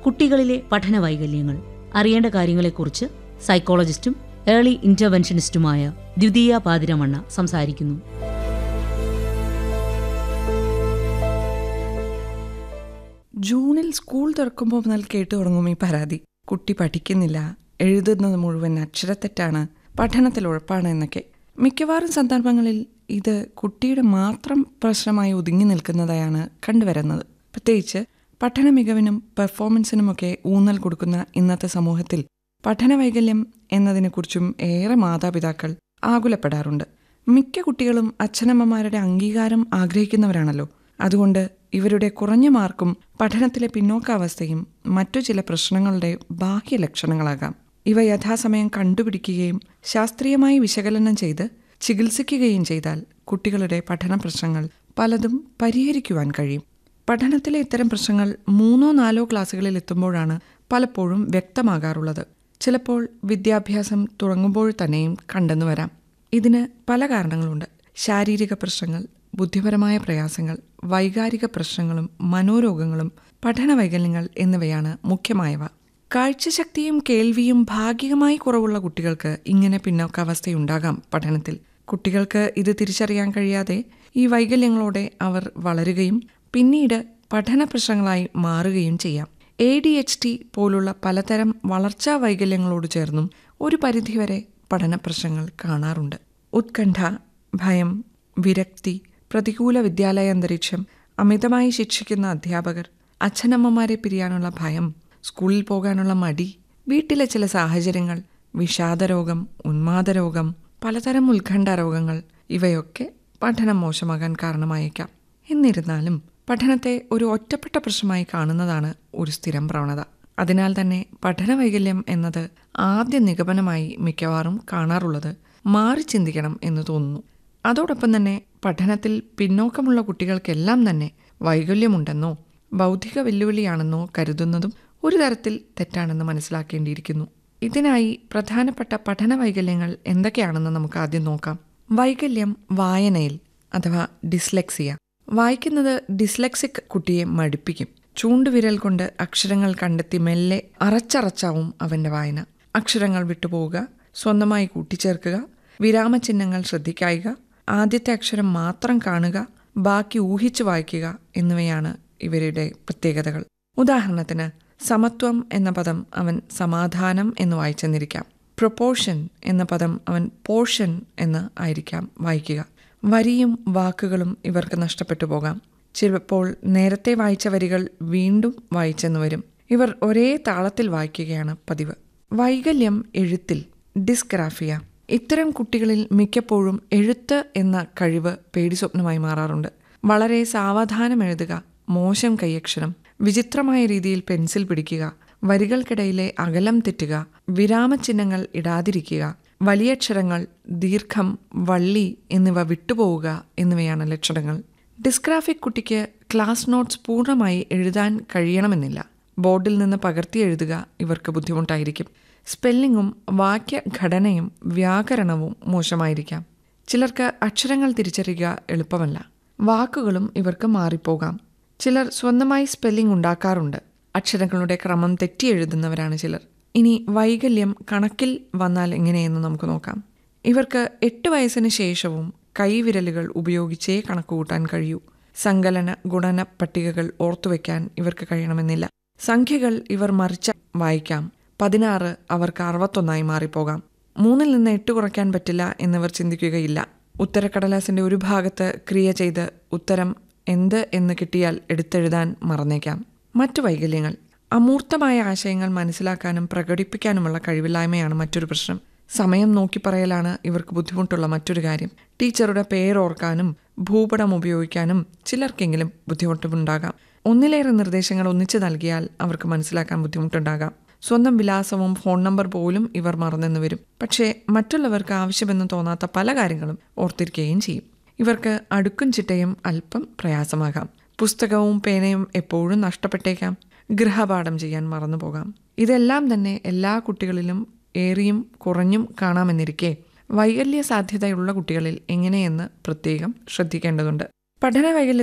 കുട്ടികളിലെ പഠന വൈകല്യങ്ങൾ അറിയേണ്ട കാര്യങ്ങളെക്കുറിച്ച് സൈക്കോളജിസ്റ്റും ഏർലി ഇന്റർവെൻഷനിസ്റ്റുമായ ദ്വിതീയ പാതിരമണ്ണ സംസാരിക്കുന്നു ജൂണിൽ സ്കൂൾ തുറക്കുമ്പോൾ മുതൽ കേട്ടു തുടങ്ങും ഈ പരാതി കുട്ടി പഠിക്കുന്നില്ല എഴുതുന്നത് മുഴുവൻ അക്ഷരത്തെറ്റാണ് പഠനത്തിൽ ഉഴപ്പാണ് എന്നൊക്കെ മിക്കവാറും സന്ദർഭങ്ങളിൽ ഇത് കുട്ടിയുടെ മാത്രം പ്രശ്നമായി ഒതുങ്ങി നിൽക്കുന്നതായാണ് കണ്ടുവരുന്നത് പ്രത്യേകിച്ച് പഠന മികവിനും പെർഫോമൻസിനുമൊക്കെ ഊന്നൽ കൊടുക്കുന്ന ഇന്നത്തെ സമൂഹത്തിൽ പഠന വൈകല്യം എന്നതിനെക്കുറിച്ചും ഏറെ മാതാപിതാക്കൾ ആകുലപ്പെടാറുണ്ട് മിക്ക കുട്ടികളും അച്ഛനമ്മമാരുടെ അംഗീകാരം ആഗ്രഹിക്കുന്നവരാണല്ലോ അതുകൊണ്ട് ഇവരുടെ കുറഞ്ഞ മാർക്കും പഠനത്തിലെ പിന്നോക്കാവസ്ഥയും മറ്റു ചില പ്രശ്നങ്ങളുടെ ബാഹ്യ ലക്ഷണങ്ങളാകാം ഇവ യഥാസമയം കണ്ടുപിടിക്കുകയും ശാസ്ത്രീയമായി വിശകലനം ചെയ്ത് ചികിത്സിക്കുകയും ചെയ്താൽ കുട്ടികളുടെ പഠന പ്രശ്നങ്ങൾ പലതും പരിഹരിക്കുവാൻ കഴിയും പഠനത്തിലെ ഇത്തരം പ്രശ്നങ്ങൾ മൂന്നോ നാലോ ക്ലാസ്സുകളിൽ എത്തുമ്പോഴാണ് പലപ്പോഴും വ്യക്തമാകാറുള്ളത് ചിലപ്പോൾ വിദ്യാഭ്യാസം തുടങ്ങുമ്പോൾ തന്നെയും കണ്ടെന്നു വരാം ഇതിന് പല കാരണങ്ങളുണ്ട് ശാരീരിക പ്രശ്നങ്ങൾ ബുദ്ധിപരമായ പ്രയാസങ്ങൾ വൈകാരിക പ്രശ്നങ്ങളും മനോരോഗങ്ങളും പഠന വൈകല്യങ്ങൾ എന്നിവയാണ് മുഖ്യമായവ കാഴ്ചശക്തിയും കേൾവിയും ഭാഗികമായി കുറവുള്ള കുട്ടികൾക്ക് ഇങ്ങനെ പിന്നോക്കാവസ്ഥയുണ്ടാകാം പഠനത്തിൽ കുട്ടികൾക്ക് ഇത് തിരിച്ചറിയാൻ കഴിയാതെ ഈ വൈകല്യങ്ങളോടെ അവർ വളരുകയും പിന്നീട് പഠന പ്രശ്നങ്ങളായി മാറുകയും ചെയ്യാം എ ഡി എച്ച് ടി പോലുള്ള പലതരം വളർച്ചാ വൈകല്യങ്ങളോട് ചേർന്നും ഒരു പരിധിവരെ പഠന പ്രശ്നങ്ങൾ കാണാറുണ്ട് ഉത്കണ്ഠ ഭയം വിരക്തി പ്രതികൂല വിദ്യാലയ അന്തരീക്ഷം അമിതമായി ശിക്ഷിക്കുന്ന അധ്യാപകർ അച്ഛനമ്മമാരെ പിരിയാനുള്ള ഭയം സ്കൂളിൽ പോകാനുള്ള മടി വീട്ടിലെ ചില സാഹചര്യങ്ങൾ വിഷാദരോഗം ഉന്മാദരോഗം പലതരം ഉത്കണ്ഠ രോഗങ്ങൾ ഇവയൊക്കെ പഠനം മോശമാകാൻ കാരണമായേക്കാം എന്നിരുന്നാലും പഠനത്തെ ഒരു ഒറ്റപ്പെട്ട പ്രശ്നമായി കാണുന്നതാണ് ഒരു സ്ഥിരം പ്രവണത അതിനാൽ തന്നെ പഠന വൈകല്യം എന്നത് ആദ്യ നിഗമനമായി മിക്കവാറും കാണാറുള്ളത് മാറി ചിന്തിക്കണം എന്ന് തോന്നുന്നു അതോടൊപ്പം തന്നെ പഠനത്തിൽ പിന്നോക്കമുള്ള കുട്ടികൾക്കെല്ലാം തന്നെ വൈകല്യമുണ്ടെന്നോ ബൗദ്ധിക വെല്ലുവിളിയാണെന്നോ കരുതുന്നതും ഒരു തരത്തിൽ തെറ്റാണെന്ന് മനസ്സിലാക്കേണ്ടിയിരിക്കുന്നു ഇതിനായി പ്രധാനപ്പെട്ട പഠന വൈകല്യങ്ങൾ എന്തൊക്കെയാണെന്ന് നമുക്ക് ആദ്യം നോക്കാം വൈകല്യം വായനയിൽ അഥവാ ഡിസ്ലെക്സിയ വായിക്കുന്നത് ഡിസ്ലെക്സിക് കുട്ടിയെ മടുപ്പിക്കും ചൂണ്ടുവിരൽ കൊണ്ട് അക്ഷരങ്ങൾ കണ്ടെത്തി മെല്ലെ അറച്ചറച്ചാവും അവന്റെ വായന അക്ഷരങ്ങൾ വിട്ടുപോവുക സ്വന്തമായി കൂട്ടിച്ചേർക്കുക വിരാമചിഹ്നങ്ങൾ ശ്രദ്ധിക്കായിക ആദ്യത്തെ അക്ഷരം മാത്രം കാണുക ബാക്കി ഊഹിച്ചു വായിക്കുക എന്നിവയാണ് ഇവരുടെ പ്രത്യേകതകൾ ഉദാഹരണത്തിന് സമത്വം എന്ന പദം അവൻ സമാധാനം എന്ന് വായിച്ചെന്നിരിക്കാം പ്രൊപ്പോർഷൻ എന്ന പദം അവൻ പോർഷൻ എന്ന് ആയിരിക്കാം വായിക്കുക വരിയും വാക്കുകളും ഇവർക്ക് നഷ്ടപ്പെട്ടു പോകാം ചിലപ്പോൾ നേരത്തെ വായിച്ച വരികൾ വീണ്ടും വായിച്ചെന്ന് വരും ഇവർ ഒരേ താളത്തിൽ വായിക്കുകയാണ് പതിവ് വൈകല്യം എഴുത്തിൽ ഡിസ്ഗ്രാഫിയ ഇത്തരം കുട്ടികളിൽ മിക്കപ്പോഴും എഴുത്ത് എന്ന കഴിവ് പേടിസ്വപ്നമായി മാറാറുണ്ട് വളരെ സാവധാനം എഴുതുക മോശം കൈയക്ഷരം വിചിത്രമായ രീതിയിൽ പെൻസിൽ പിടിക്കുക വരികൾക്കിടയിലെ അകലം തെറ്റുക വിരാമചിഹ്നങ്ങൾ ഇടാതിരിക്കുക വലിയക്ഷരങ്ങൾ ദീർഘം വള്ളി എന്നിവ വിട്ടുപോവുക എന്നിവയാണ് ലക്ഷണങ്ങൾ ഡിസ്ഗ്രാഫിക് കുട്ടിക്ക് ക്ലാസ് നോട്ട്സ് പൂർണ്ണമായി എഴുതാൻ കഴിയണമെന്നില്ല ബോർഡിൽ നിന്ന് പകർത്തി എഴുതുക ഇവർക്ക് ബുദ്ധിമുട്ടായിരിക്കും സ്പെല്ലിങ്ങും വാക്യഘടനയും വ്യാകരണവും മോശമായിരിക്കാം ചിലർക്ക് അക്ഷരങ്ങൾ തിരിച്ചറിയുക എളുപ്പമല്ല വാക്കുകളും ഇവർക്ക് മാറിപ്പോകാം ചിലർ സ്വന്തമായി സ്പെല്ലിംഗ് ഉണ്ടാക്കാറുണ്ട് അക്ഷരങ്ങളുടെ ക്രമം തെറ്റി എഴുതുന്നവരാണ് ചിലർ ഇനി വൈകല്യം കണക്കിൽ വന്നാൽ എങ്ങനെയെന്ന് നമുക്ക് നോക്കാം ഇവർക്ക് എട്ട് വയസ്സിന് ശേഷവും കൈവിരലുകൾ ഉപയോഗിച്ചേ കണക്കുകൂട്ടാൻ കഴിയൂ സങ്കലന ഗുണന പട്ടികകൾ ഓർത്തുവെക്കാൻ ഇവർക്ക് കഴിയണമെന്നില്ല സംഖ്യകൾ ഇവർ മറിച്ച വായിക്കാം പതിനാറ് അവർക്ക് അറുപത്തൊന്നായി മാറിപ്പോകാം മൂന്നിൽ നിന്ന് എട്ട് കുറയ്ക്കാൻ പറ്റില്ല എന്നിവർ ചിന്തിക്കുകയില്ല ഉത്തരക്കടലാസിന്റെ ഒരു ഭാഗത്ത് ക്രിയ ചെയ്ത് ഉത്തരം എന്ത് എന്ന് കിട്ടിയാൽ എടുത്തെഴുതാൻ മറന്നേക്കാം മറ്റു വൈകല്യങ്ങൾ അമൂർത്തമായ ആശയങ്ങൾ മനസ്സിലാക്കാനും പ്രകടിപ്പിക്കാനുമുള്ള കഴിവില്ലായ്മയാണ് മറ്റൊരു പ്രശ്നം സമയം നോക്കി പറയലാണ് ഇവർക്ക് ബുദ്ധിമുട്ടുള്ള മറ്റൊരു കാര്യം ടീച്ചറുടെ പേരോർക്കാനും ഭൂപടം ഉപയോഗിക്കാനും ചിലർക്കെങ്കിലും ബുദ്ധിമുട്ടുണ്ടാകാം ഒന്നിലേറെ നിർദ്ദേശങ്ങൾ ഒന്നിച്ചു നൽകിയാൽ അവർക്ക് മനസ്സിലാക്കാൻ ബുദ്ധിമുട്ടുണ്ടാകാം സ്വന്തം വിലാസവും ഫോൺ നമ്പർ പോലും ഇവർ മറന്നെന്ന് വരും പക്ഷേ മറ്റുള്ളവർക്ക് ആവശ്യമെന്ന് തോന്നാത്ത പല കാര്യങ്ങളും ഓർത്തിരിക്കുകയും ചെയ്യും ഇവർക്ക് അടുക്കും ചിട്ടയും അല്പം പ്രയാസമാകാം പുസ്തകവും പേനയും എപ്പോഴും നഷ്ടപ്പെട്ടേക്കാം ഗൃഹപാഠം ചെയ്യാൻ മറന്നുപോകാം ഇതെല്ലാം തന്നെ എല്ലാ കുട്ടികളിലും ഏറിയും കുറഞ്ഞും കാണാമെന്നിരിക്കെ വൈകല്യ സാധ്യതയുള്ള കുട്ടികളിൽ എങ്ങനെയെന്ന് പ്രത്യേകം ശ്രദ്ധിക്കേണ്ടതുണ്ട് പഠന വൈകല്യ